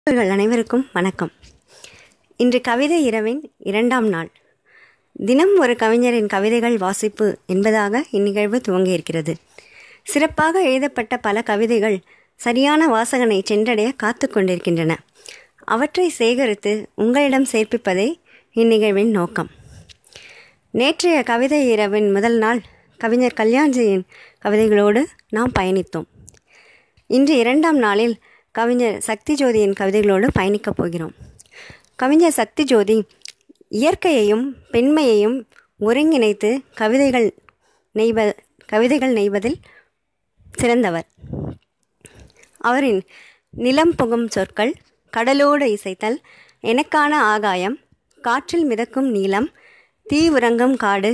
நண்பர்கள் அனைவருக்கும் வணக்கம் இன்று கவிதை இரவின் இரண்டாம் நாள் தினம் ஒரு கவிஞரின் கவிதைகள் வாசிப்பு என்பதாக இந்நிகழ்வு துவங்கியிருக்கிறது சிறப்பாக எழுதப்பட்ட பல கவிதைகள் சரியான வாசகனை சென்றடைய காத்து கொண்டிருக்கின்றன அவற்றை சேகரித்து உங்களிடம் சேர்ப்பிப்பதே இந்நிகழ்வின் நோக்கம் நேற்றைய கவிதை இரவின் முதல் நாள் கவிஞர் கல்யாண்ஜியின் கவிதைகளோடு நாம் பயணித்தோம் இன்று இரண்டாம் நாளில் கவிஞர் சக்தி ஜோதியின் கவிதைகளோடு பயணிக்கப் போகிறோம் கவிஞர் சக்தி ஜோதி இயற்கையையும் பெண்மையையும் ஒருங்கிணைத்து கவிதைகள் நெய்வ கவிதைகள் நெய்வதில் சிறந்தவர் அவரின் நிலம் புகும் சொற்கள் கடலோடு இசைத்தல் எனக்கான ஆகாயம் காற்றில் மிதக்கும் நீளம் தீ உறங்கும் காடு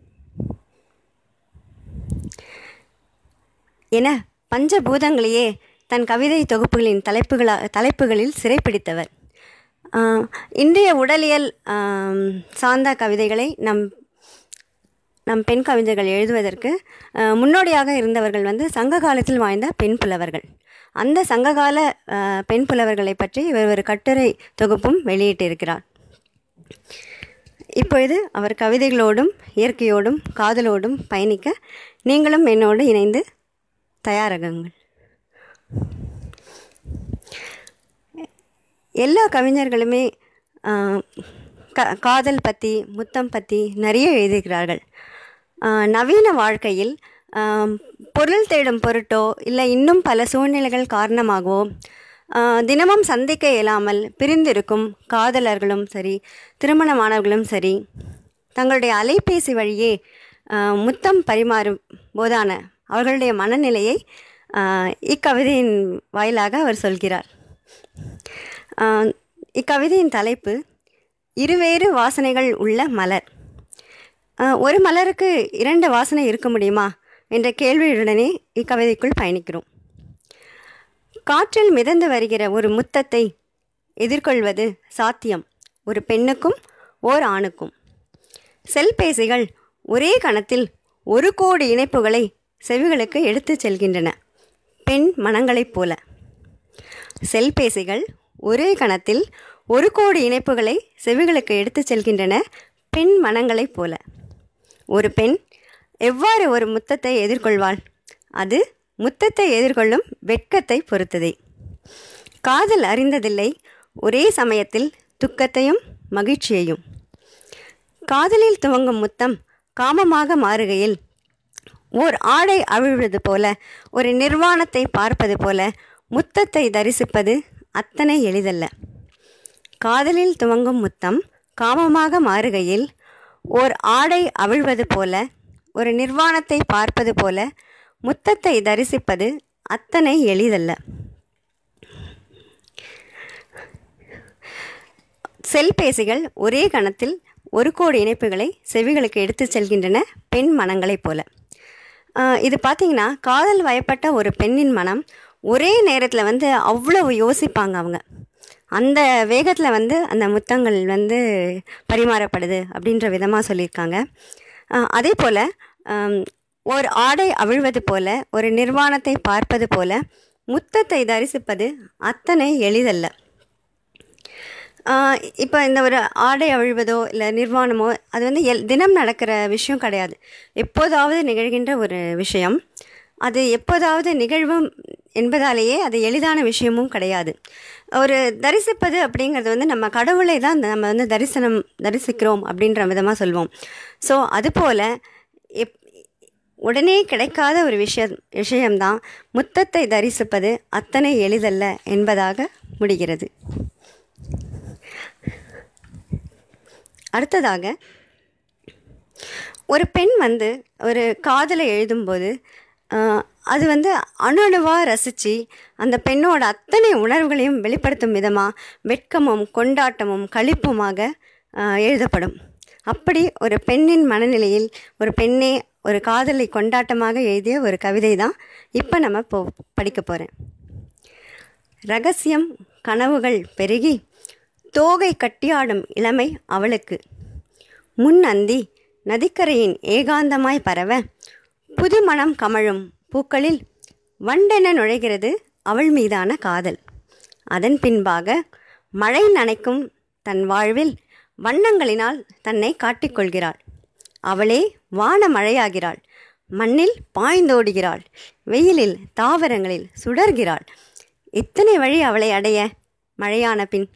என பஞ்சபூதங்களையே தன் கவிதை தொகுப்புகளின் தலைப்புகளா தலைப்புகளில் சிறைப்பிடித்தவர் ஆஹ், இன்றைய உடலியல் ஆம், சார்ந்த கவிதைகளை நம் நம் பெண் கவிஞர்கள் எழுதுவதற்கு ஆஹ், முன்னோடியாக இருந்தவர்கள் வந்து சங்க காலத்தில் வாழ்ந்த பெண் புலவர்கள் அந்த சங்ககால ஆஹ், பெண் புலவர்களை பற்றி இவர் ஒரு கட்டுரை தொகுப்பும் வெளியிட்டிருக்கிறார் இப்பொழுது அவர் கவிதைகளோடும் இயற்கையோடும் காதலோடும் பயணிக்க நீங்களும் என்னோடு இணைந்து தயாராகுங்கள் எல்லா கவிஞர்களுமே ஆஹ், க காதல் பற்றி முத்தம் பற்றி நிறைய எழுதுகிறார்கள் ஆஹ், நவீன வாழ்க்கையில் ஆஹ், பொருள் தேடும் பொருட்டோ இல்லை இன்னும் பல சூழ்நிலைகள் காரணமாகவோ ஆஹ், தினமும் சந்திக்க இயலாமல் பிரிந்திருக்கும் காதலர்களும் சரி திருமணமானவர்களும் சரி தங்களுடைய அலைபேசி வழியே ஆஹ், முத்தம் பரிமாறும் போதான அவர்களுடைய மனநிலையை ஆஹ், இக்கவிதையின் வாயிலாக அவர் சொல்கிறார் ஆஹ், இக்கவிதையின் தலைப்பு இருவேறு வாசனைகள் உள்ள மலர் ஆஹ், ஒரு மலருக்கு இரண்டு வாசனை இருக்க முடியுமா என்ற கேள்வியுடனே இக்கவிதைக்குள் பயணிக்கிறோம் காற்றில் மிதந்து வருகிற ஒரு முத்தத்தை எதிர்கொள்வது சாத்தியம் ஒரு பெண்ணுக்கும் ஓர் ஆணுக்கும் செல்பேசிகள் ஒரே கணத்தில் ஒரு கோடி இணைப்புகளை செவிகளுக்கு எடுத்துச் செல்கின்றன பெண் மனங்களைப் போல செல்பேசிகள் ஒரே கணத்தில் ஒரு கோடி இணைப்புகளை செவிகளுக்கு எடுத்துச் செல்கின்றன பெண் மனங்களைப் போல ஒரு பெண் எவ்வாறு ஒரு முத்தத்தை எதிர்கொள்வாள் அது முத்தத்தை எதிர்கொள்ளும் வெட்கத்தை பொறுத்ததே காதல் அறிந்ததில்லை ஒரே சமயத்தில் துக்கத்தையும் மகிழ்ச்சியையும் காதலில் துவங்கும் முத்தம் காமமாக மாறுகையில் ஓர் ஆடை அவிழ்வது போல ஒரு நிர்வாணத்தை பார்ப்பது போல முத்தத்தை தரிசிப்பது அத்தனை எளிதல்ல காதலில் துவங்கும் முத்தம் காமமாக மாறுகையில் ஓர் ஆடை அவிழ்வது போல ஒரு நிர்வாணத்தை பார்ப்பது போல முத்தத்தை தரிசிப்பது அத்தனை எளிதல்ல செல்பேசிகள் ஒரே கணத்தில் ஒரு கோடி இணைப்புகளை செவிகளுக்கு எடுத்துச் செல்கின்றன பெண் மனங்களைப் போல ஆஹ் இது பார்த்தீங்கன்னா காதல் வயப்பட்ட ஒரு பெண்ணின் மனம் ஒரே நேரத்தில் வந்து அவ்வளவு யோசிப்பாங்க அவங்க அந்த வேகத்தில் வந்து அந்த முத்தங்கள் வந்து பரிமாறப்படுது அப்படின்ற விதமாக சொல்லியிருக்காங்க ஆஹ் அதே போல் ஆம், ஒரு ஆடை அவிழ்வது போல ஒரு நிர்வாணத்தை பார்ப்பது போல முத்தத்தை தரிசிப்பது அத்தனை எளிதல்ல இப்போ இந்த ஒரு ஆடை அவிழ்வதோ இல்லை நிர்வாணமோ அது வந்து எல் தினம் நடக்கிற விஷயம் கிடையாது எப்போதாவது நிகழ்கின்ற ஒரு விஷயம் அது எப்போதாவது நிகழ்வும் என்பதாலேயே அது எளிதான விஷயமும் கிடையாது ஒரு தரிசிப்பது அப்படிங்கிறது வந்து நம்ம கடவுளை தான் நம்ம வந்து தரிசனம் தரிசிக்கிறோம் அப்படின்ற விதமாக சொல்வோம் ஸோ அதுபோல் எப் உடனே கிடைக்காத ஒரு விஷயம் விஷயம்தான் முத்தத்தை தரிசிப்பது அத்தனை எளிதல்ல என்பதாக முடிகிறது அடுத்ததாக ஒரு பெண் வந்து ஒரு காதலை எழுதும்போது ஆஹ், அது வந்து அணு அணுவாக ரசித்து அந்த பெண்ணோட அத்தனை உணர்வுகளையும் வெளிப்படுத்தும் விதமாக வெட்கமும் கொண்டாட்டமும் களிப்புமாக ஆஹ், எழுதப்படும் அப்படி ஒரு பெண்ணின் மனநிலையில் ஒரு பெண்ணே ஒரு காதலை கொண்டாட்டமாக எழுதிய ஒரு கவிதை தான் இப்போ நம்ம போ படிக்க போகிறேன் ரகசியம் கனவுகள் பெருகி தோகை கட்டியாடும் இளமை அவளுக்கு முன் அந்தி நதிக்கரையின் ஏகாந்தமாய் பரவ புது மணம் கமழும் பூக்களில் வண்டென நுழைகிறது அவள் மீதான காதல் அதன் பின்பாக மழை நனைக்கும் தன் வாழ்வில் வண்ணங்களினால் தன்னை காட்டிக்கொள்கிறாள் அவளே வான மழையாகிறாள் மண்ணில் பாய்ந்தோடுகிறாள் வெயிலில் தாவரங்களில் சுடர்கிறாள் இத்தனை வழி அவளை அடைய மழையான பின்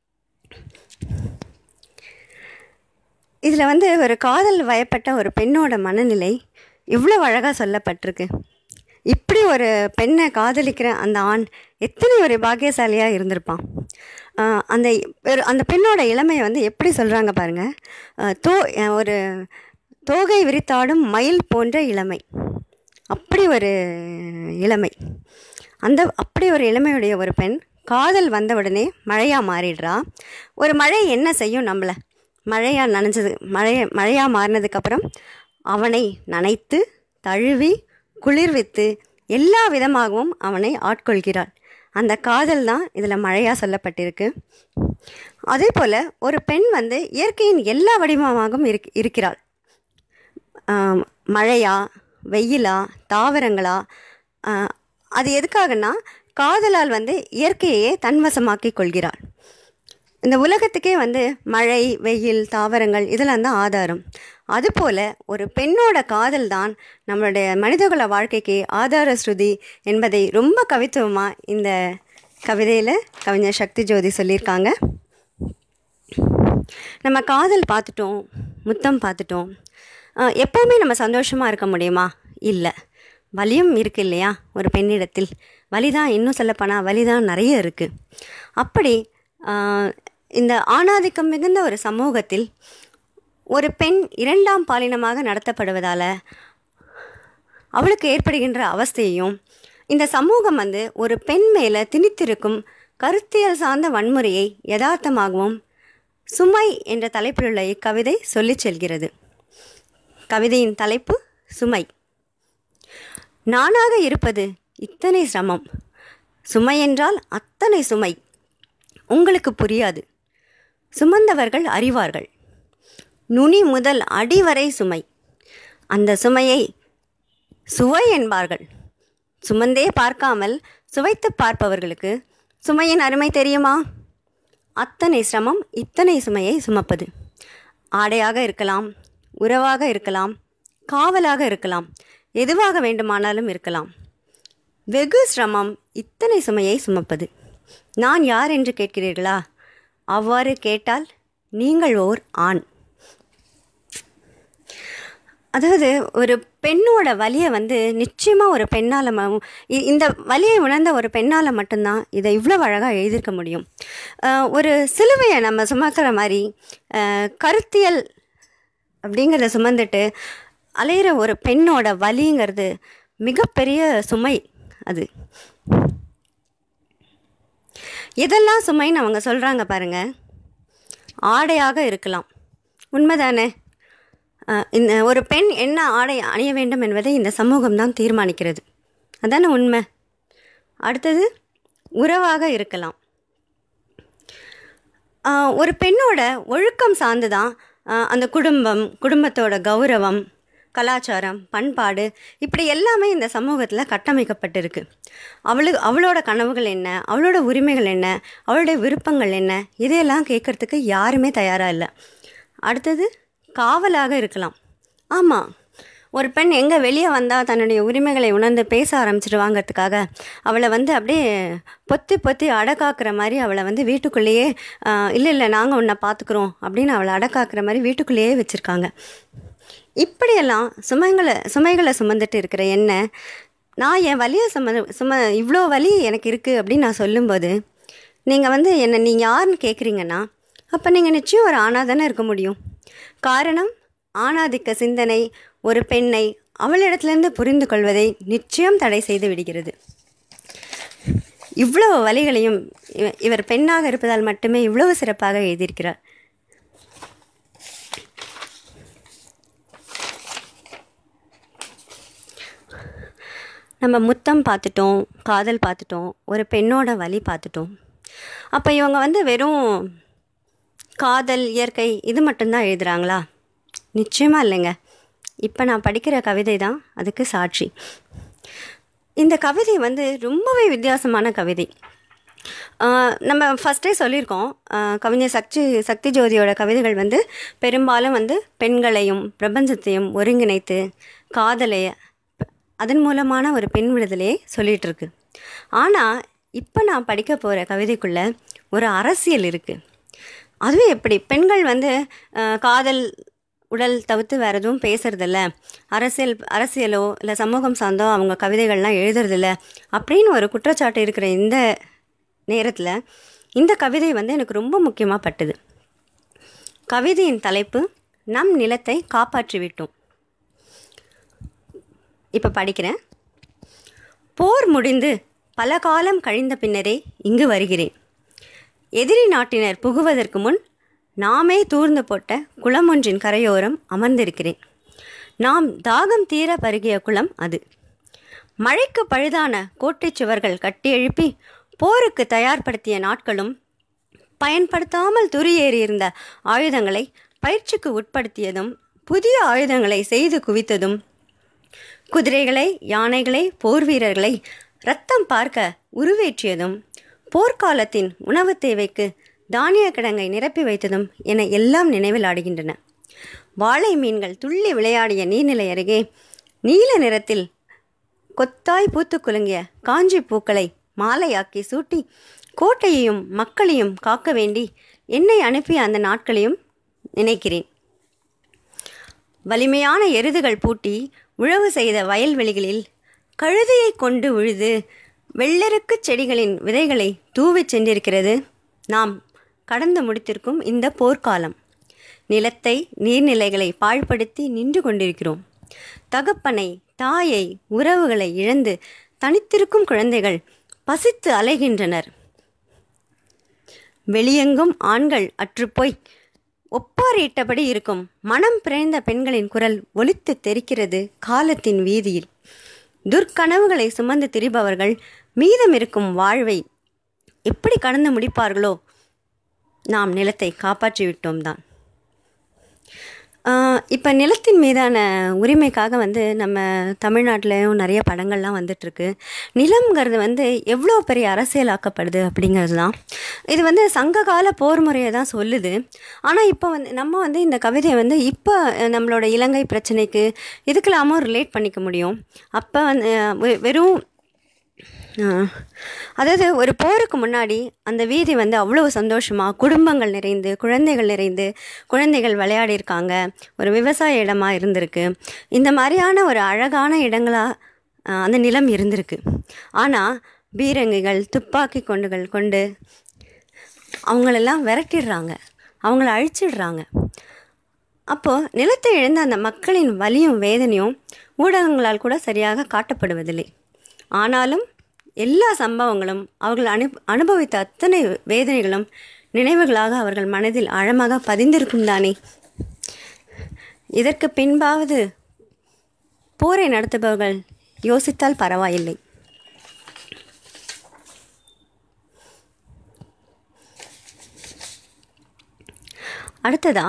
இதில் வந்து ஒரு காதல் வயப்பட்ட ஒரு பெண்ணோட மனநிலை இவ்வளோ அழகாக சொல்லப்பட்டிருக்கு இப்படி ஒரு பெண்ணை காதலிக்கிற அந்த ஆண் எத்தனை ஒரு பாக்கியசாலியாக இருந்திருப்பான் ஆஹ் அந்த ஒரு அந்த பெண்ணோட இளமையை வந்து எப்படி சொல்கிறாங்க பாருங்கள் ஆஹ் தோ ஆஹ் ஒரு தோகை விரித்தாடும் மயில் போன்ற இளமை அப்படி ஒரு இளமை அந்த அப்படி ஒரு இளமையுடைய ஒரு பெண் காதல் வந்த உடனே மழையாக மாறிடுறா ஒரு மழை என்ன செய்யும் நம்மளை மழையாக நனைஞ்சது மழைய மழையாக மாறினதுக்கப்புறம் அவனை நனைத்து தழுவி குளிர்வித்து எல்லா விதமாகவும் அவனை ஆட்கொள்கிறாள் அந்த காதல் தான் இதில் மழையாக சொல்லப்பட்டிருக்கு அதே போல் ஒரு பெண் வந்து இயற்கையின் எல்லா வடிவமாகவும் இருக் இருக்கிறாள் ஆம், மழையா வெயிலா தாவரங்களா ஆ, அது எதுக்காகன்னா காதலால் வந்து இயற்கையையே தன்வசமாக்கி கொள்கிறாள் இந்த உலகத்துக்கே வந்து மழை வெயில் தாவரங்கள் இதெல்லாம் தான் ஆதாரம் அதுபோல் ஒரு பெண்ணோட காதல் தான் நம்மளுடைய மனிதகுல வாழ்க்கைக்கு ஆதார ஸ்ருதி என்பதை ரொம்ப கவித்துவமாக இந்த கவிதையில் கவிஞர் சக்தி ஜோதி சொல்லியிருக்காங்க நம்ம காதல் பார்த்துட்டோம் முத்தம் பார்த்துட்டோம் ஆஹ் எப்போவுமே நம்ம சந்தோஷமாக இருக்க முடியுமா இல்லை வலியும் இருக்கு இல்லையா ஒரு பெண்ணிடத்தில் வலி தான் இன்னும் சொல்லப்போனால் வலி தான் நிறைய இருக்குது அப்படி ஆஹ் இந்த ஆணாதிக்கம் மிகுந்த ஒரு சமூகத்தில் ஒரு பெண் இரண்டாம் பாலினமாக நடத்தப்படுவதால் அவளுக்கு ஏற்படுகின்ற அவஸ்தையையும் இந்த சமூகம் வந்து ஒரு பெண் மேலே திணித்திருக்கும் கருத்தியல் சார்ந்த வன்முறையை யதார்த்தமாகவும் சுமை என்ற தலைப்பிலுள்ள இக்கவிதை சொல்லிச் செல்கிறது கவிதையின் தலைப்பு சுமை நானாக இருப்பது இத்தனை சிரமம் சுமை என்றால் அத்தனை சுமை உங்களுக்கு புரியாது சுமந்தவர்கள் அறிவார்கள் நுனி முதல் அடி வரை சுமை அந்த சுமையை சுவை என்பார்கள் சுமந்தே பார்க்காமல் சுவைத்து பார்ப்பவர்களுக்கு சுமையின் அருமை தெரியுமா அத்தனை சிரமம் இத்தனை சுமையை சுமப்பது ஆடையாக இருக்கலாம் உறவாக இருக்கலாம் காவலாக இருக்கலாம் எதுவாக வேண்டுமானாலும் இருக்கலாம் வெகு சிரமம் இத்தனை சுமையை சுமப்பது நான் யார் என்று கேட்கிறீர்களா அவ்வாறு கேட்டால் நீங்கள் ஓர் ஆண் அதாவது ஒரு பெண்ணோட வலியை வந்து நிச்சயமாக ஒரு பெண்ணால் ம இ- இந்த வலியை உணர்ந்த ஒரு பெண்ணால் மட்டும்தான் இதை இவ்வளோ அழகாக எழுதியிருக்க முடியும் அஹ் ஒரு சிலுவையை நம்ம சுமக்கிற மாதிரி அஹ் கருத்தியல் அப்படிங்கிறத சுமந்துட்டு அலையிற ஒரு பெண்ணோட வலிங்கிறது மிகப்பெரிய சுமை அது எதெல்லாம் சுமைன்னு அவங்க சொல்கிறாங்க பாருங்க ஆடையாக இருக்கலாம் உண்மைதானே அஹ் இந்த ஒரு பெண் என்ன ஆடை அணிய வேண்டும் என்பதை இந்த சமூகம் தான் தீர்மானிக்கிறது அதானே உண்மை அடுத்தது உறவாக இருக்கலாம் ஆஹ் ஒரு பெண்ணோட ஒழுக்கம் சார்ந்து தான் ஆஹ் அந்த குடும்பம் குடும்பத்தோட கௌரவம் கலாச்சாரம் பண்பாடு இப்படி எல்லாமே இந்த சமூகத்தில் கட்டமைக்கப்பட்டிருக்கு அவளுக்கு அவளோட கனவுகள் என்ன அவளோட உரிமைகள் என்ன அவளுடைய விருப்பங்கள் என்ன இதையெல்லாம் கேட்கறதுக்கு யாருமே தயாராக இல்லை அடுத்தது காவலாக இருக்கலாம் ஆமாம் ஒரு பெண் எங்கே வெளியே வந்தால் தன்னுடைய உரிமைகளை உணர்ந்து பேச ஆரம்பிச்சிடுவாங்கிறதுக்காக அவளை வந்து அப்படியே பொத்தி பொத்தி அடக்காக்குற மாதிரி அவளை வந்து வீட்டுக்குள்ளேயே இல்லை இல்லை நாங்கள் உன்னை பார்த்துக்குறோம் அப்படின்னு அவளை அடக்காக்குற மாதிரி வீட்டுக்குள்ளேயே வச்சுருக்காங்க இப்படியெல்லாம் சுமைகளை சுமைகளை சுமந்துட்டு இருக்கிற என்ன நான் என் வலியை சும சும இவ்வளோ வலி எனக்கு இருக்குது அப்படின்னு நான் சொல்லும்போது நீங்கள் வந்து என்னை நீங்கள் யாருன்னு கேட்குறீங்கன்னா அப்போ நீங்கள் நிச்சயம் ஒரு ஆணாக தானே இருக்க முடியும் காரணம் ஆணாதிக்க சிந்தனை ஒரு பெண்ணை அவளிடத்திலிருந்து புரிந்து கொள்வதை நிச்சயம் தடை செய்து விடுகிறது இவ்வளவு வழிகளையும் இவ- இவர் பெண்ணாக இருப்பதால் மட்டுமே இவ்வளவு சிறப்பாக எழுதியிருக்கிறார் நம்ம முத்தம் பார்த்துட்டோம் காதல் பார்த்துட்டோம் ஒரு பெண்ணோட வலி பார்த்துட்டோம் அப்போ இவங்க வந்து வெறும் காதல் இயற்கை இது மட்டும்தான் எழுதுகிறாங்களா நிச்சயமாக இல்லைங்க இப்போ நான் படிக்கிற கவிதை தான் அதுக்கு சாட்சி இந்த கவிதை வந்து ரொம்பவே வித்தியாசமான கவிதை ஆஹ் நம்ம ஃபஸ்ட்டே சொல்லியிருக்கோம் ஆஹ் கவிஞர் சக்தி சக்தி ஜோதியோட கவிதைகள் வந்து பெரும்பாலும் வந்து பெண்களையும் பிரபஞ்சத்தையும் ஒருங்கிணைத்து காதலை அதன் மூலமான ஒரு பெண் விடுதலையை சொல்லிகிட்டு இருக்கு ஆனால் இப்போ நான் படிக்க போகிற கவிதைக்குள்ள ஒரு அரசியல் இருக்குது அதுவும் எப்படி பெண்கள் வந்து ஆஹ் காதல் உடல் தவிர்த்து வேறு எதுவும் பேசுறதில்ல அரசியல் அரசியலோ இல்லை சமூகம் சார்ந்தோ அவங்க கவிதைகள்லாம் எழுதுறதில்ல அப்படின்னு ஒரு குற்றச்சாட்டு இருக்கிற இந்த நேரத்தில் இந்த கவிதை வந்து எனக்கு ரொம்ப முக்கியமாக பட்டுது கவிதையின் தலைப்பு நம் நிலத்தை காப்பாற்றி விட்டோம் இப்போ படிக்கிறேன் போர் முடிந்து பல காலம் கழிந்த பின்னரே இங்கு வருகிறேன் எதிரி நாட்டினர் புகுவதற்கு முன் நாமே தூர்ந்து போட்ட குளம் ஒன்றின் கரையோரம் அமர்ந்திருக்கிறேன் நாம் தாகம் தீர பருகிய குளம் அது மழைக்கு பழுதான கோட்டைச் சுவர்கள் கட்டி எழுப்பி போருக்கு தயார்படுத்திய நாட்களும் பயன்படுத்தாமல் துரியேறியிருந்த ஆயுதங்களை பயிற்சிக்கு உட்படுத்தியதும் புதிய ஆயுதங்களை செய்து குவித்ததும் குதிரைகளை யானைகளை போர் வீரர்களை ரத்தம் பார்க்க உருவேற்றியதும் போர்க்காலத்தின் உணவு தேவைக்கு தானிய கிடங்கை நிரப்பி வைத்ததும் என எல்லாம் நினைவில் ஆடுகின்றன வாழை மீன்கள் துள்ளி விளையாடிய நீர்நிலை அருகே நீல நிறத்தில் கொத்தாய் பூத்து குலுங்கிய காஞ்சி பூக்களை மாலையாக்கி சூட்டி கோட்டையையும் மக்களையும் காக்க வேண்டி என்னை அனுப்பிய அந்த நாட்களையும் நினைக்கிறேன் வலிமையான எருதுகள் பூட்டி உழவு செய்த வயல்வெளிகளில் கழுதையை கொண்டு உழுது வெள்ளருக்கு செடிகளின் விதைகளை தூவிச் சென்றிருக்கிறது நாம் கடந்து முடித்திருக்கும் இந்த போர்க்காலம் நிலத்தை நீர்நிலைகளை பாழ்படுத்தி நின்று கொண்டிருக்கிறோம் தகப்பனை தாயை உறவுகளை இழந்து தனித்திருக்கும் குழந்தைகள் பசித்து அலைகின்றனர் வெளியெங்கும் ஆண்கள் அற்றுப்போய் ஒப்பாரியிட்டபடி இருக்கும் மனம் பிறந்த பெண்களின் குரல் ஒலித்து தெரிக்கிறது காலத்தின் வீதியில் துர்க்கனவுகளை சுமந்து திரிபவர்கள் மீதம் இருக்கும் வாழ்வை எப்படி கடந்து முடிப்பார்களோ நாம் நிலத்தை காப்பாற்றி விட்டோம் தான் இப்போ நிலத்தின் மீதான உரிமைக்காக வந்து நம்ம தமிழ்நாட்டிலையும் நிறைய படங்கள்லாம் வந்துட்டுருக்கு நிலம்ங்கிறது வந்து எவ்வளோ பெரிய அரசியலாக்கப்படுது அப்படிங்கிறது தான் இது வந்து சங்ககால போர் முறையை தான் சொல்லுது ஆனால் இப்போ வந்து நம்ம வந்து இந்த கவிதையை வந்து இப்போ நம்மளோட இலங்கை பிரச்சனைக்கு இதுக்கெல்லாமும் ரிலேட் பண்ணிக்க முடியும் அப்போ வந்து வெ- வெறும் அதாவது ஒரு போருக்கு முன்னாடி அந்த வீதி வந்து அவ்வளோ சந்தோஷமாக குடும்பங்கள் நிறைந்து குழந்தைகள் நிறைந்து குழந்தைகள் விளையாடியிருக்காங்க ஒரு விவசாய இடமா இருந்திருக்கு இந்த மாதிரியான ஒரு அழகான இடங்களாக அந்த நிலம் இருந்திருக்கு ஆனால் பீரங்கிகள் துப்பாக்கி கொண்டுகள் கொண்டு அவங்களெல்லாம் விரட்டிடுறாங்க அவங்கள அழிச்சிடுறாங்க அப்போது நிலத்தை இழந்த அந்த மக்களின் வலியும் வேதனையும் ஊடகங்களால் கூட சரியாக காட்டப்படுவதில்லை ஆனாலும் எல்லா சம்பவங்களும் அவர்கள் அனு அனுபவித்த அத்தனை வேதனைகளும் நினைவுகளாக அவர்கள் மனதில் ஆழமாக பதிந்திருக்கும் தானே இதற்கு பின்பாவது போரை நடத்துபவர்கள் யோசித்தால் பரவாயில்லை அடுத்ததா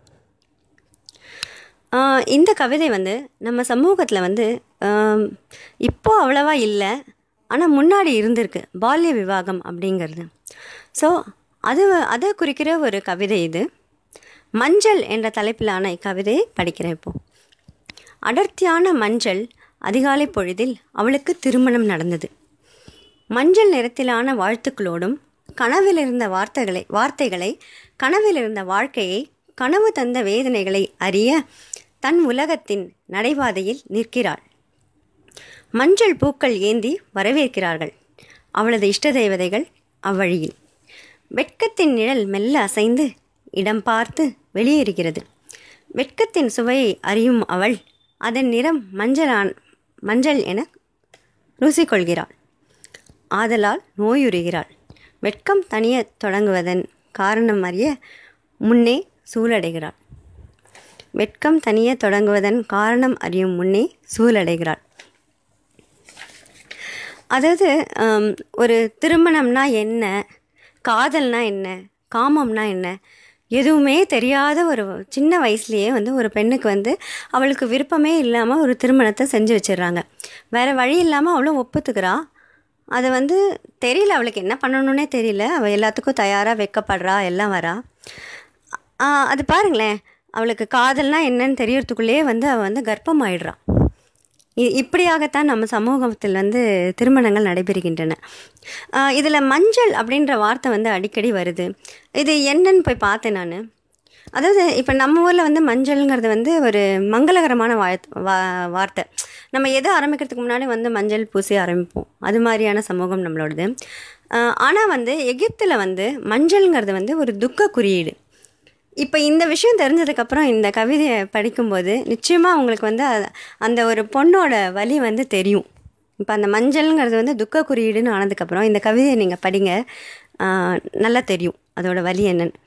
ஆஹ் இந்த கவிதை வந்து நம்ம சமூகத்தில் வந்து ஆம், இப்போ அவ்வளவா இல்லை ஆனால் முன்னாடி இருந்திருக்கு பால்ய விவாகம் அப்படிங்கிறது ஸோ அது அதை குறிக்கிற ஒரு கவிதை இது மஞ்சள் என்ற தலைப்பிலான இக்கவிதையை படிக்கிறேன் இப்போ அடர்த்தியான மஞ்சள் அதிகாலை பொழுதில் அவளுக்கு திருமணம் நடந்தது மஞ்சள் நிறத்திலான வாழ்த்துக்களோடும் கனவில் இருந்த வார்த்தைகளை வார்த்தைகளை கனவில் இருந்த வாழ்க்கையை கனவு தந்த வேதனைகளை அறிய தன் உலகத்தின் நடைபாதையில் நிற்கிறாள் மஞ்சள் பூக்கள் ஏந்தி வரவேற்கிறார்கள் அவளது இஷ்ட தேவதைகள் அவ்வழியில் வெட்கத்தின் நிழல் மெல்ல அசைந்து இடம் பார்த்து வெளியேறுகிறது வெட்கத்தின் சுவையை அறியும் அவள் அதன் நிறம் மஞ்சளான் மஞ்சள் என ருசிக்கொள்கிறாள் ஆதலால் நோயுறுகிறாள் வெட்கம் தனியத் தொடங்குவதன் காரணம் அறிய முன்னே சூழடைகிறாள் வெட்கம் தனிய தொடங்குவதன் காரணம் அறியும் முன்னே சூழடைகிறாள் அதாவது ஆம், ஒரு திருமணம்னா என்ன காதல்னா என்ன காமம்னா என்ன எதுவுமே தெரியாத ஒரு சின்ன வயசுலேயே வந்து ஒரு பெண்ணுக்கு வந்து அவளுக்கு விருப்பமே இல்லாமல் ஒரு திருமணத்தை செஞ்சு வச்சிடுறாங்க வேறு வழி இல்லாமல் அவளும் ஒப்புத்துக்கிறா அது வந்து தெரியல அவளுக்கு என்ன பண்ணணுன்னே தெரியல அவள் எல்லாத்துக்கும் தயாராக வைக்கப்படுறா எல்லாம் வரா ஆ, அது பாருங்களேன் அவளுக்கு காதல்னா என்னன்னு தெரியறதுக்குள்ளேயே வந்து அவள் வந்து கர்ப்பமாயிடுறா இ- இப்படியாகத்தான் நம்ம சமூகத்தில் வந்து திருமணங்கள் நடைபெறுகின்றன இதில் மஞ்சள் அப்படின்ற வார்த்தை வந்து அடிக்கடி வருது இது என்னன்னு போய் பார்த்தேன் நான் அதாவது இப்போ நம்ம ஊரில் வந்து மஞ்சள்ங்கிறது வந்து ஒரு மங்களகரமான வாழ் வா வார்த்தை நம்ம எதை ஆரம்பிக்கிறதுக்கு முன்னாடி வந்து மஞ்சள் பூசி ஆரம்பிப்போம் அது மாதிரியான சமூகம் நம்மளோடது ஆனால் வந்து எகிப்தில் வந்து மஞ்சள்ங்கிறது வந்து ஒரு துக்க குறியீடு இப்போ இந்த விஷயம் தெரிஞ்சதுக்கப்புறம் இந்த கவிதையை படிக்கும்போது நிச்சயமாக உங்களுக்கு வந்து அ- அந்த ஒரு பொண்ணோட வலி வந்து தெரியும் இப்போ அந்த மஞ்சள்ங்கிறது வந்து துக்க குறியீடுன்னு ஆனதுக்கப்புறம் இந்த கவிதையை நீங்கள் படிங்க ஆ, நல்லா தெரியும் அதோட வலி என்னன்னு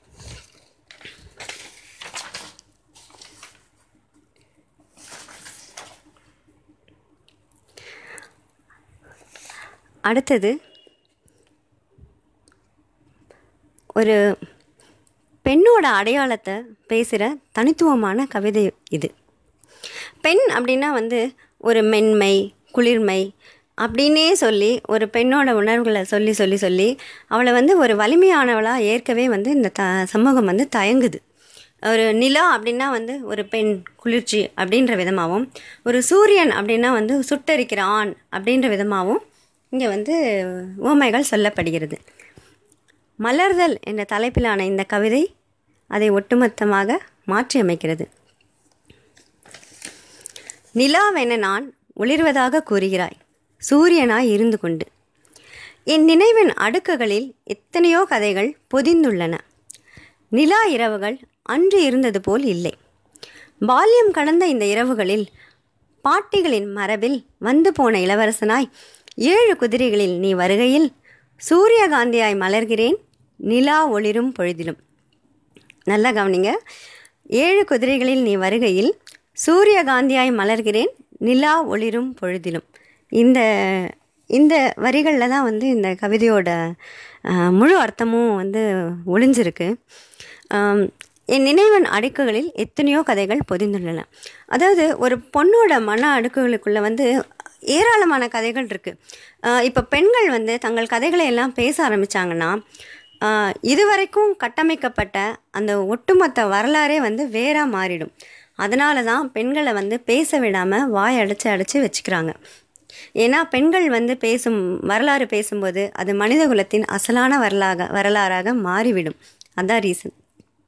அடுத்தது ஒரு பெண்ணோட அடையாளத்தை பேசுகிற தனித்துவமான கவிதை இது பெண் அப்படின்னா வந்து ஒரு மென்மை குளிர்மை அப்படின்னே சொல்லி ஒரு பெண்ணோட உணர்வுகளை சொல்லி சொல்லி சொல்லி அவளை வந்து ஒரு வலிமையானவளாக ஏற்கவே வந்து இந்த த சமூகம் வந்து தயங்குது ஒரு நிலா அப்படின்னா வந்து ஒரு பெண் குளிர்ச்சி அப்படின்ற விதமாகவும் ஒரு சூரியன் அப்படின்னா வந்து சுட்டரிக்கிற ஆண் அப்படின்ற விதமாகவும் இங்கே வந்து உவமைகள் சொல்லப்படுகிறது மலர்தல் என்ற தலைப்பிலான இந்த கவிதை அதை ஒட்டுமொத்தமாக மாற்றி அமைக்கிறது நிலாவென நான் ஒளிர்வதாக கூறுகிறாய் சூரியனாய் இருந்து கொண்டு என் நினைவின் அடுக்குகளில் எத்தனையோ கதைகள் பொதிந்துள்ளன நிலா இரவுகள் அன்று இருந்தது போல் இல்லை பால்யம் கடந்த இந்த இரவுகளில் பாட்டிகளின் மரபில் வந்து போன இளவரசனாய் ஏழு குதிரைகளில் நீ வருகையில் சூரியகாந்தியாய் மலர்கிறேன் நிலா ஒளிரும் பொழுதிலும் நல்லா கவனிங்க ஏழு குதிரைகளில் நீ வருகையில் சூரியகாந்தியாய் மலர்கிறேன் நிலா ஒளிரும் பொழுதிலும் இந்த இந்த வரிகளில் தான் வந்து இந்த கவிதையோட அஹ், முழு அர்த்தமும் வந்து ஒளிஞ்சிருக்கு ஆம், என் நினைவன் அடுக்குகளில் எத்தனையோ கதைகள் பொதிந்துள்ளன அதாவது ஒரு பொண்ணோட மன அடுக்குகளுக்குள்ளே வந்து ஏராளமான கதைகள் இருக்குது இப்போ பெண்கள் வந்து தங்கள் கதைகளை எல்லாம் பேச ஆரம்பித்தாங்கன்னா ஆஹ் இதுவரைக்கும் கட்டமைக்கப்பட்ட அந்த ஒட்டுமொத்த வரலாறே வந்து வேறாக மாறிடும் அதனால தான் பெண்களை வந்து பேச விடாமல் வாய் அடைச்சி அடைச்சி வச்சுக்கிறாங்க ஏன்னா பெண்கள் வந்து பேசும் வரலாறு பேசும்போது அது மனித குலத்தின் அசலான வரலாக வரலாறாக மாறிவிடும் அதான் ரீசன்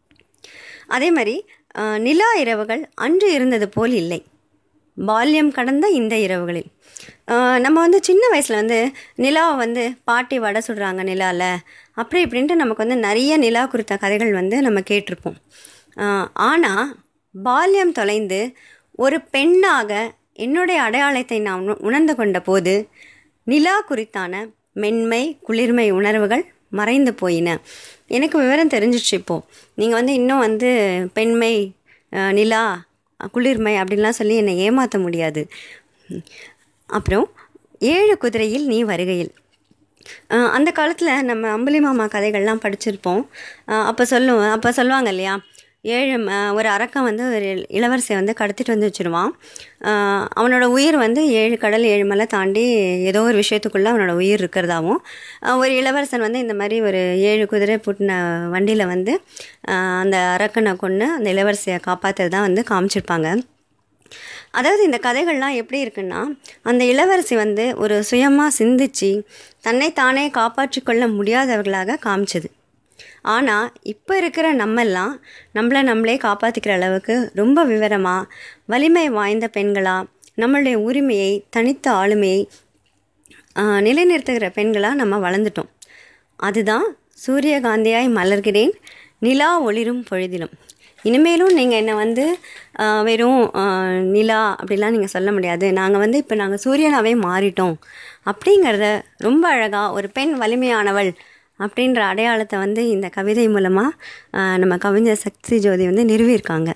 அதே மாதிரி ஆஹ் நிலா இரவுகள் அன்று இருந்தது போல் இல்லை பால்யம் கடந்த இந்த இரவுகளில் ஆஹ் நம்ம வந்து சின்ன வயசில் வந்து நிலாவை வந்து பாட்டி வடை சுடுறாங்க நிலாவில் அப்படி இப்படின்ட்டு நமக்கு வந்து நிறைய நிலா குறித்த கதைகள் வந்து நம்ம கேட்டிருப்போம் ஆனால் பால்யம் தொலைந்து ஒரு பெண்ணாக என்னுடைய அடையாளத்தை நான் உண- உணர்ந்து கொண்ட போது நிலா குறித்தான மென்மை குளிர்மை உணர்வுகள் மறைந்து போயின எனக்கு விவரம் தெரிஞ்சிச்சு இப்போது நீங்கள் வந்து இன்னும் வந்து பெண்மை அஹ், நிலா குளிர்மை அப்படின்லாம் சொல்லி என்னை ஏமாற்ற முடியாது அப்புறம் ஏழு குதிரையில் நீ வருகையில் அஹ், அந்த காலத்தில் நம்ம அம்புலி மாமா கதைகள்லாம் படிச்சிருப்போம் அப்போ சொல்லுவோம் அப்போ சொல்லுவாங்க இல்லையா ஏழு ம- ஒரு அரக்கன் வந்து ஒரு இள- இளவரசியை வந்து கடத்திட்டு வந்து வச்சுருவான் அஹ், அவனோட உயிர் வந்து ஏழு கடல் ஏழு மலை தாண்டி ஏதோ ஒரு விஷயத்துக்குள்ளே அவனோட உயிர் இருக்கிறதாவும் அஹ், ஒரு இளவரசன் வந்து இந்த மாதிரி ஒரு ஏழு குதிரை பூட்டின வண்டியில் வந்து அஹ், அந்த அரக்கனை கொன்று அந்த இளவரசியை காப்பாற்றுறதா வந்து காமிச்சிருப்பாங்க அதாவது இந்த கதைகள்லாம் எப்படி இருக்குன்னா அந்த இளவரசி வந்து ஒரு சுயமாக சிந்திச்சு தன்னைத்தானே காப்பாற்றிக் கொள்ள முடியாதவர்களாக காமிச்சது ஆனால் இப்போ இருக்கிற நம்மெல்லாம் நம்மளை நம்மளே காப்பாற்றிக்கிற அளவுக்கு ரொம்ப விவரமாக வலிமை வாய்ந்த பெண்களாக நம்மளுடைய உரிமையை தனித்த ஆளுமையை ஆஹ், நிலைநிறுத்துகிற பெண்களாக நம்ம வளர்ந்துட்டோம் அதுதான் சூரியகாந்தியாய் மலர்கிறேன் நிலா ஒளிரும் பொழுதிலும் இனிமேலும் நீங்கள் என்னை வந்து ஆஹ், வெறும் ஆஹ், நிலா அப்படிலாம் நீங்கள் சொல்ல முடியாது நாங்கள் வந்து இப்போ நாங்கள் சூரியனாகவே மாறிட்டோம் அப்படிங்கிறத ரொம்ப அழகாக ஒரு பெண் வலிமையானவள் அப்படின்ற அடையாளத்தை வந்து இந்த கவிதை மூலமாக நம்ம கவிஞர் சக்தி ஜோதி வந்து நிறுவியிருக்காங்க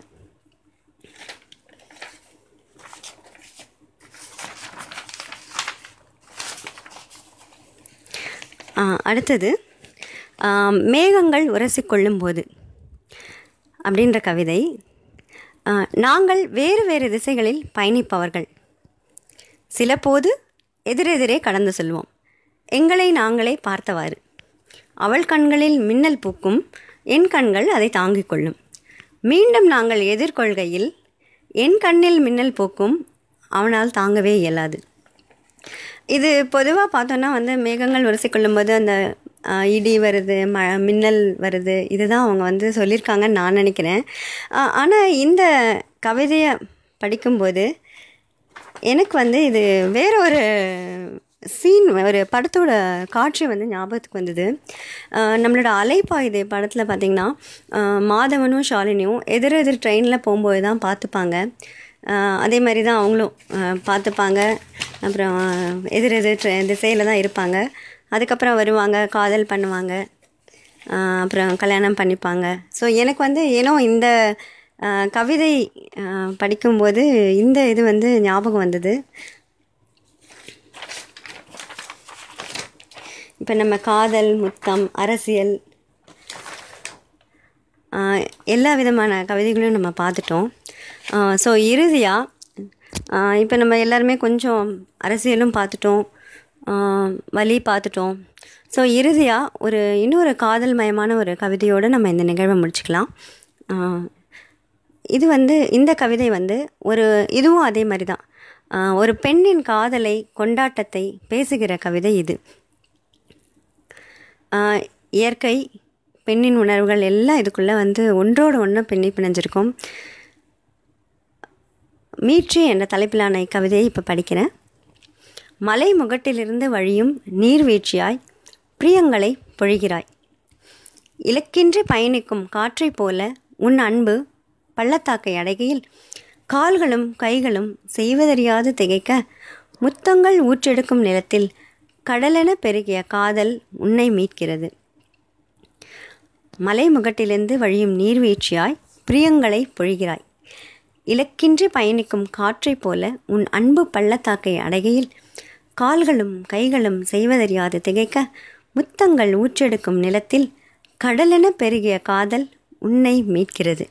ஆ, அடுத்தது ஆ, மேகங்கள் உரசிக்கொள்ளும் போது அப்படின்ற கவிதை ஆ, நாங்கள் வேறு வேறு திசைகளில் பயணிப்பவர்கள் சில போது எதிரெதிரே கடந்து செல்வோம் எங்களை நாங்களே பார்த்தவாறு அவள் கண்களில் மின்னல் பூக்கும் என் கண்கள் அதை தாங்கிக் கொள்ளும் மீண்டும் நாங்கள் எதிர்கொள்கையில் என் கண்ணில் மின்னல் பூக்கும் அவனால் தாங்கவே இயலாது இது பொதுவாக பார்த்தோன்னா வந்து மேகங்கள் வரிசை கொள்ளும்போது அந்த ஆஹ், இடி வருது ம மின்னல் வருது இதுதான் அவங்க வந்து சொல்லியிருக்காங்கன்னு நான் நினைக்கிறேன் ஆனால் இந்த கவிதையை படிக்கும்போது எனக்கு வந்து இது வேற ஒரு சீன் ஒரு படத்தோட காட்சி வந்து ஞாபகத்துக்கு வந்தது ஆஹ் நம்மளோட அலைப்பாயுதே படத்தில் பார்த்திங்கன்னா ஆஹ் மாதவனும் ஷாலினியும் எதிர் எதிர் ட்ரெயினில் போகும்போது தான் பார்த்துப்பாங்க ஆஹ் அதே மாதிரி தான் அவங்களும் ஆஹ் பார்த்துப்பாங்க அப்புறம் எதிர் எதிர் ட்ரெ திசையில் தான் இருப்பாங்க அதுக்கப்புறம் வருவாங்க காதல் பண்ணுவாங்க ஆஹ் அப்புறம் கல்யாணம் பண்ணிப்பாங்க ஸோ எனக்கு வந்து ஏனோ இந்த ஆஹ் கவிதை ஆஹ் படிக்கும்போது இந்த இது வந்து ஞாபகம் வந்தது இப்போ நம்ம காதல் முத்தம் அரசியல் ஆஹ் எல்லா விதமான கவிதைகளும் நம்ம பார்த்துட்டோம் ஸோ இறுதியாக இப்போ நம்ம எல்லாருமே கொஞ்சம் அரசியலும் பார்த்துட்டோம் ஆஹ் வலி பார்த்துட்டோம் ஸோ இறுதியாக ஒரு இன்னொரு காதல் மயமான ஒரு கவிதையோடு நம்ம இந்த நிகழ்வை முடிச்சுக்கலாம் ஆஹ் இது வந்து இந்த கவிதை வந்து ஒரு இதுவும் அதே மாதிரி தான் ஆஹ் ஒரு பெண்ணின் காதலை கொண்டாட்டத்தை பேசுகிற கவிதை இது ஆஹ் இயற்கை பெண்ணின் உணர்வுகள் எல்லாம் இதுக்குள்ளே வந்து ஒன்றோடு ஒன்று பின்னி பிணைஞ்சிருக்கும் மீட்சி என்ற தலைப்பிலான இக்கவிதையை இப்போ படிக்கிறேன் மலை முகட்டிலிருந்து வழியும் நீர்வீழ்ச்சியாய் பிரியங்களை பொழிகிறாய் இலக்கின்றி பயணிக்கும் காற்றைப் போல உன் அன்பு பள்ளத்தாக்கை அடைகையில் கால்களும் கைகளும் செய்வதறியாது திகைக்க முத்தங்கள் ஊற்றெடுக்கும் நிலத்தில் கடலென பெருகிய காதல் உன்னை மீட்கிறது மலைமுகட்டிலிருந்து வழியும் நீர்வீழ்ச்சியாய் பிரியங்களை பொழிகிறாய் இலக்கின்றி பயணிக்கும் காற்றைப் போல உன் அன்பு பள்ளத்தாக்கை அடைகையில் கால்களும் கைகளும் செய்வதறியாது திகைக்க முத்தங்கள் ஊற்றெடுக்கும் நிலத்தில் கடலென பெருகிய காதல் உன்னை மீட்கிறது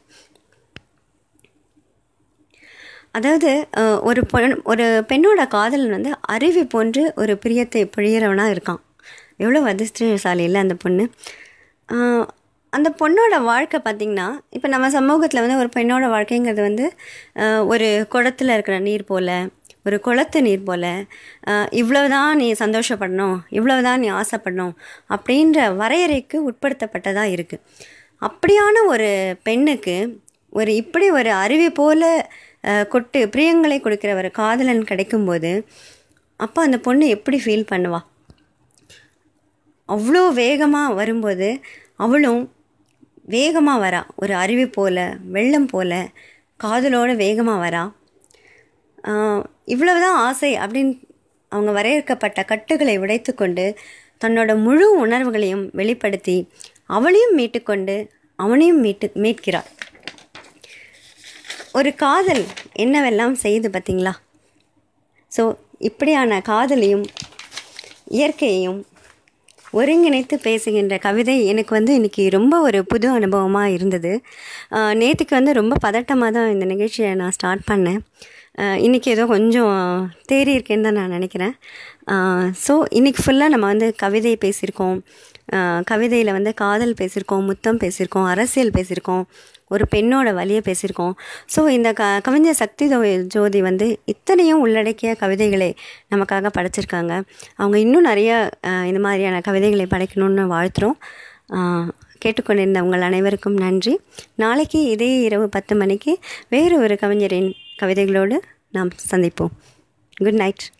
அதாவது அஹ், ஒரு பொன் ஒரு பெண்ணோட காதலன் வந்து அருவி போன்று ஒரு பிரியத்தை பொழிகிறவனாக இருக்கான் எவ்வளோ அதிர்ஷ்டசாலி இல்லை அந்த பொண்ணு அஹ், அந்த பொண்ணோட வாழ்க்கை பார்த்திங்கன்னா இப்போ நம்ம சமூகத்தில் வந்து ஒரு பெண்ணோட வாழ்க்கைங்கிறது வந்து அஹ், ஒரு குடத்தில் இருக்கிற நீர் போல் ஒரு குளத்து நீர் போல் இவ்வளவுதான் நீ சந்தோஷப்படணும் இவ்வளவுதான் நீ ஆசைப்படணும் அப்படின்ற வரையறைக்கு உட்படுத்தப்பட்டதாக இருக்குது அப்படியான ஒரு பெண்ணுக்கு ஒரு இப்படி ஒரு அருவி போல அஹ், கொட்டு பிரியங்களை கொடுக்கிற ஒரு காதலன் கிடைக்கும்போது அப்போ அந்த பொண்ணு எப்படி ஃபீல் பண்ணுவா அவ்வளோ வேகமாக வரும்போது அவளும் வேகமாக வரா ஒரு அருவி போல வெள்ளம் போல காதலோட வேகமாக வரா ஆஹ் இவ்வளவுதான் ஆசை அப்படின்னு அவங்க வரையறுக்கப்பட்ட கட்டுகளை உடைத்துக்கொண்டு தன்னோட முழு உணர்வுகளையும் வெளிப்படுத்தி அவளையும் மீட்டுக்கொண்டு அவனையும் மீட்டு மீட்கிறாள் ஒரு காதல் என்னவெல்லாம் செய்யுது பார்த்தீங்களா ஸோ இப்படியான காதலையும் இயற்கையையும் ஒருங்கிணைத்து பேசுகின்ற கவிதை எனக்கு வந்து இன்றைக்கி ரொம்ப ஒரு புது அனுபவமாக இருந்தது நேற்றுக்கு வந்து ரொம்ப பதட்டமாக தான் இந்த நிகழ்ச்சியை நான் ஸ்டார்ட் பண்ணேன் இன்றைக்கி ஏதோ கொஞ்சம் தேறி இருக்கேன்னு தான் நான் நினைக்கிறேன் ஸோ இன்றைக்கி ஃபுல்லாக நம்ம வந்து கவிதை பேசியிருக்கோம் கவிதையில் வந்து காதல் பேசியிருக்கோம் முத்தம் பேசியிருக்கோம் அரசியல் பேசியிருக்கோம் ஒரு பெண்ணோட வழியை பேசியிருக்கோம் ஸோ இந்த க கவிஞர் சக்தி ஜோ- ஜோதி வந்து இத்தனையும் உள்ளடக்கிய கவிதைகளை நமக்காக படைச்சிருக்காங்க அவங்க இன்னும் நிறைய அஹ், இந்த மாதிரியான கவிதைகளை படைக்கணும்னு வாழ்த்துறோம் அஹ், கேட்டுக்கொண்டிருந்த உங்கள் அனைவருக்கும் நன்றி நாளைக்கு இதே இரவு பத்து மணிக்கு வேறு ஒரு கவிஞரின் கவிதைகளோடு நாம் சந்திப்போம் குட் நைட்